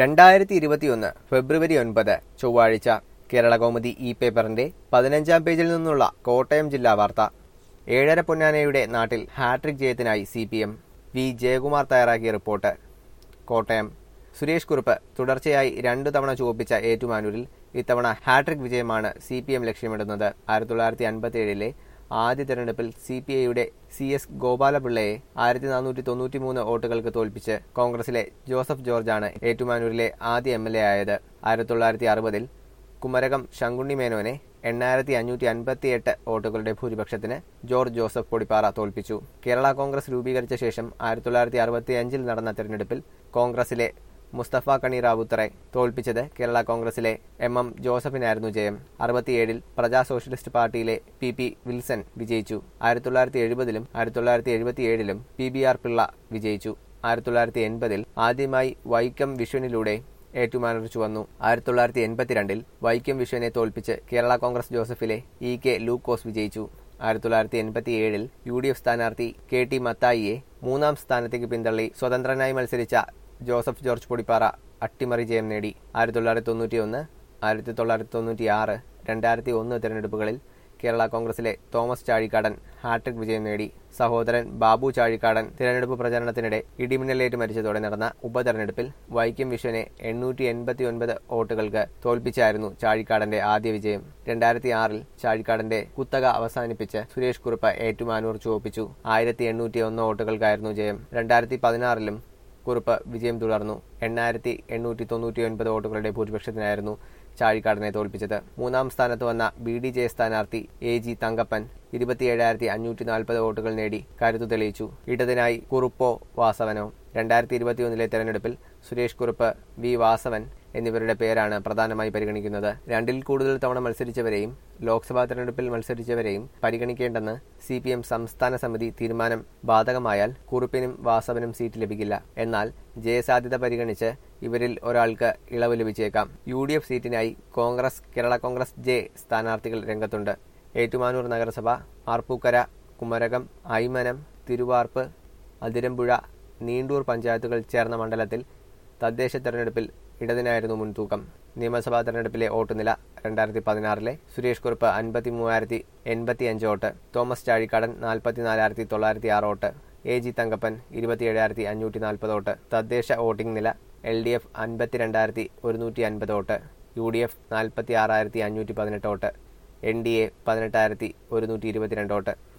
രണ്ടായിരത്തി ഇരുപത്തിയൊന്ന് ഫെബ്രുവരി ഒൻപത് ചൊവ്വാഴ്ച കേരളകൗമുദി ഇ പേപ്പറിന്റെ പതിനഞ്ചാം പേജിൽ നിന്നുള്ള കോട്ടയം ജില്ലാ വാർത്ത ഏഴര പൊന്നാനയുടെ നാട്ടിൽ ഹാട്രിക് ജയത്തിനായി C P M V Jayakumar തയ്യാറാക്കിയ റിപ്പോർട്ട് കോട്ടയം സുരേഷ് കുറുപ്പ് തുടർച്ചയായി രണ്ടു തവണ ചുവപ്പിച്ച ഏറ്റുമാനൂരിൽ ഇത്തവണ ഹാട്രിക് വിജയമാണ് സി പി എം ലക്ഷ്യമിടുന്നത് ആയിരത്തി തൊള്ളായിരത്തി അൻപത്തി ഏഴിലെ ആദ്യ തെരഞ്ഞെടുപ്പിൽ സി പി ഐയുടെ സി എസ് ഗോപാലപിള്ളയെ ആയിരത്തി നാനൂറ്റി തൊണ്ണൂറ്റി മൂന്ന് വോട്ടുകൾക്ക് തോൽപ്പിച്ച് കോൺഗ്രസിലെ ജോസഫ് ജോർജാണ് ഏറ്റുമാനൂരിലെ ആദ്യ എം എൽ എ ആയത് ആയിരത്തി തൊള്ളായിരത്തി അറുപതിൽ കുമരകം ശങ്കുണ്ണി മേനോനെ എണ്ണായിരത്തി അഞ്ഞൂറ്റി അൻപത്തിയെട്ട് വോട്ടുകളുടെ ഭൂരിപക്ഷത്തിന് ജോർജ് ജോസഫ് പൊടിപ്പാറ തോൽപ്പിച്ചു കേരള കോൺഗ്രസ് രൂപീകരിച്ച ശേഷം ആയിരത്തി തൊള്ളായിരത്തി അറുപത്തി അഞ്ചിൽ നടന്ന തെരഞ്ഞെടുപ്പിൽ കോൺഗ്രസിലെ മുസ്തഫ കണി റാവുത്തറെ തോൽപ്പിച്ചത് കേരള കോൺഗ്രസിലെ എം എം ജോസഫിനായിരുന്നു ജയം അറുപത്തിയേഴിൽ Praja socialist party P P Wilson വിജയിച്ചു ആയിരത്തി തൊള്ളായിരത്തി എഴുപതിലും ആയിരത്തി തൊള്ളായിരത്തി എഴുപത്തിയേഴിലും പി ബി ആർ പിള്ള വിജയിച്ചു ആയിരത്തി തൊള്ളായിരത്തി എൺപതിൽ ആദ്യമായി വൈക്കം വിഷ്വനിലൂടെ ഏറ്റുമാനൂർ ചുവന്നു ആയിരത്തി തൊള്ളായിരത്തി എൺപത്തിരണ്ടിൽ വൈക്കം വിശ്വനെ തോൽപ്പിച്ച് കേരള കോൺഗ്രസ് ജോസഫിലെ ഇ കെ ലൂക്കോസ് വിജയിച്ചു ആയിരത്തി തൊള്ളായിരത്തി എൺപത്തിയേഴിൽ യു ഡി എഫ് സ്ഥാനാർത്ഥി കെ ടി മത്തായിയെ മൂന്നാം സ്ഥാനത്തേക്ക് പിന്തള്ളി സ്വതന്ത്രനായി മത്സരിച്ച ജോസഫ് ജോർജ് പൊടിപ്പാറ അട്ടിമറി ജയം നേടി ആയിരത്തി തൊള്ളായിരത്തി തൊണ്ണൂറ്റി ഒന്ന് ആയിരത്തി തൊള്ളായിരത്തി തൊണ്ണൂറ്റി ആറ് രണ്ടായിരത്തി ഒന്ന് തെരഞ്ഞെടുപ്പുകളിൽ കേരള കോൺഗ്രസിലെ തോമസ് ചാഴിക്കാടൻ ഹാട്രിക് വിജയം നേടി സഹോദരൻ ബാബു ചാഴിക്കാടൻ തിരഞ്ഞെടുപ്പ് പ്രചരണത്തിനിടെ ഇടിമിന്നലേറ്റ് മരിച്ചതോടെ നടന്ന ഉപതെരഞ്ഞെടുപ്പിൽ വൈക്കം വിശ്വനെ എണ്ണൂറ്റി എൺപത്തി ഒൻപത് വോട്ടുകൾക്ക് തോൽപ്പിച്ചായിരുന്നു ചാഴിക്കാടന്റെ ആദ്യ വിജയം രണ്ടായിരത്തി ആറിൽ ചാഴിക്കാടന്റെ കുത്തക അവസാനിപ്പിച്ച് സുരേഷ് കുറുപ്പ് ഏറ്റുമാനൂർ ചുവപ്പിച്ചു ആയിരത്തി എണ്ണൂറ്റി ഒന്ന് വോട്ടുകൾക്കായിരുന്നു ജയം രണ്ടായിരത്തി പതിനാറിലും കുറുപ്പ് വിജയം തുടർന്നു എണ്ണായിരത്തി എണ്ണൂറ്റി തൊണ്ണൂറ്റി ഒൻപത് വോട്ടുകളുടെ ഭൂരിപക്ഷത്തിനായിരുന്നു ചാഴിക്കാടനെ തോൽപ്പിച്ചത് മൂന്നാം സ്ഥാനത്ത് വന്ന ബി ഡി ജെ സ്ഥാനാർത്ഥി എ ജി തങ്കപ്പൻ ഇരുപത്തിയേഴായിരത്തി അഞ്ഞൂറ്റി നാൽപ്പത് വോട്ടുകൾ നേടി കരുത്തു തെളിയിച്ചു ഇടതിനായി കുറുപ്പോ വാസവനോ രണ്ടായിരത്തി ഇരുപത്തിയൊന്നിലെ തെരഞ്ഞെടുപ്പിൽ സുരേഷ് കുറുപ്പ് വി വാസവൻ എന്നിവരുടെ പേരാണ് പ്രധാനമായി പരിഗണിക്കുന്നത് രണ്ടിൽ കൂടുതൽ തവണ മത്സരിച്ചവരെയും ലോക്സഭാ തെരഞ്ഞെടുപ്പിൽ മത്സരിച്ചവരെയും പരിഗണിക്കേണ്ടെന്ന് സി പി എം സംസ്ഥാന സമിതി തീരുമാനം ബാധകമായാൽ കുറുപ്പിനും വാസവനും സീറ്റ് ലഭിക്കില്ല എന്നാൽ ജയസാധ്യത പരിഗണിച്ച് ഇവരിൽ ഒരാൾക്ക് ഇളവ് ലഭിച്ചേക്കാം യു ഡി എഫ് സീറ്റിനായി കോൺഗ്രസ് കേരള കോൺഗ്രസ് ജെ സ്ഥാനാർത്ഥികൾ രംഗത്തുണ്ട് ഏറ്റുമാനൂർ നഗരസഭ ആർപ്പൂക്കര കുമരകം ഐമനം തിരുവാർപ്പ് അതിരമ്പുഴ നീണ്ടൂർ പഞ്ചായത്തുകൾ ചേർന്ന മണ്ഡലത്തിൽ തദ്ദേശ തെരഞ്ഞെടുപ്പിൽ ഇടതിനായിരുന്നു മുൻതൂക്കം നിയമസഭാ തെരഞ്ഞെടുപ്പിലെ വോട്ട് നില രണ്ടായിരത്തി പതിനാറിലെ സുരേഷ് കുറുപ്പ് അൻപത്തി മൂവായിരത്തി എൺപത്തി അഞ്ച് വോട്ട് തോമസ് ചാഴിക്കാടൻ നാൽപ്പത്തിനാലായിരത്തി തൊള്ളായിരത്തി ആറ് വോട്ട് എ ജി തങ്കപ്പൻ ഇരുപത്തിയേഴായിരത്തി അഞ്ഞൂറ്റി നാൽപ്പത് വോട്ട് തദ്ദേശ വോട്ടിംഗ് നില എൽ ഡി എഫ് അൻപത്തിരണ്ടായിരത്തി ഒരുന്നൂറ്റി അൻപത് വോട്ട് യു ഡി എഫ് നാൽപ്പത്തി ആറായിരത്തി അഞ്ഞൂറ്റി പതിനെട്ട് വോട്ട് എൻ ഡി എ പതിനെട്ടായിരത്തി ഒരുന്നൂറ്റി ഇരുപത്തിരണ്ട് വോട്ട്